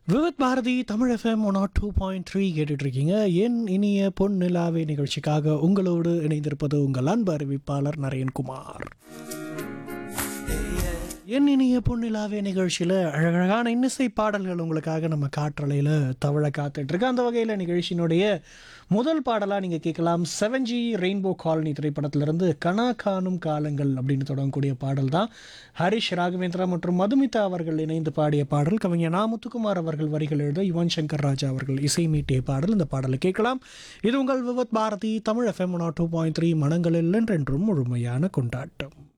Vividh Bharati Tamil FM one naught two point three கேட்டுட்ருக்கீங்க என் இனிய பொன் நிலாவே நிகழ்ச்சிக்காக உங்களோடு இணைந்திருப்பது உங்கள் அன்பு அறிவிப்பாளர் நரேன்குமார் என் இனிய பொன்னிலாவே நிகழ்ச்சியில் அழகழகான இன்னிசை பாடல்கள் உங்களுக்காக நம்ம காற்றலையில் தவழ காத்துட்ருக்கு அந்த வகையில் நிகழ்ச்சியினுடைய முதல் பாடலாக நீங்கள் கேட்கலாம் செவன் ஜி ரெயின்போ காலனி திரைப்படத்திலிருந்து கனா காணும் காலங்கள் அப்படின்னு தொடங்கக்கூடிய பாடல் தான் ஹரிஷ் ராகவேந்திரா மற்றும் மதுமிதா அவர்கள் இணைந்து பாடிய பாடல் கவிஞர் நா முத்துக்குமார் அவர்கள் வரிகள் எழுத யுவன் சங்கர் ராஜா அவர்கள் இசை மீட்டிய பாடல் இந்த பாடலை கேட்கலாம் இது உங்கள் Vividh Bharati Tamil FM two point three மனங்களில் என்றென்றும் முழுமையான கொண்டாட்டம்